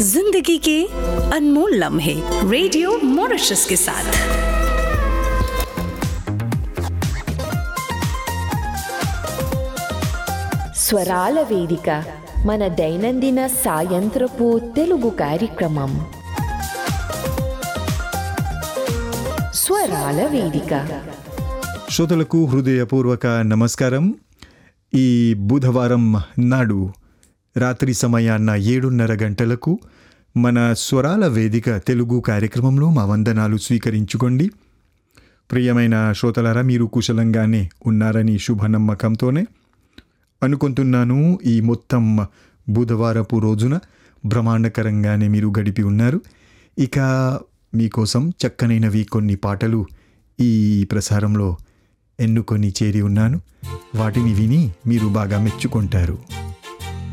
जिंदगी के अनमोल लम्हे रेडियो मॉरिशस के साथ స్వరాల వేదిక మన దైనందిన సాయంత్రపు తెలుగు కార్యక్రమం స్వరాల వేదిక శ్రోతలకు హృదయపూర్వక నమస్కారం ఈ బుధవారం నాడు రాత్రి సమయాన్న ఏడున్నర గంటలకు మన స్వరాల వేదిక తెలుగు కార్యక్రమంలో మా వందనాలు స్వీకరించుకోండి ప్రియమైన శ్రోతలారా మీరు కుశలంగానే ఉన్నారని శుభ నమ్మకంతోనే అనుకుంటున్నాను ఈ మొత్తం బుధవారపు రోజున బ్రహ్మాండకరంగానే మీరు గడిపి ఉన్నారు ఇక మీకోసం చక్కనైనవి కొన్ని పాటలు ఈ ప్రసారంలో ఎన్నుకొని చేరి ఉన్నాను వాటిని విని మీరు బాగా మెచ్చుకుంటారు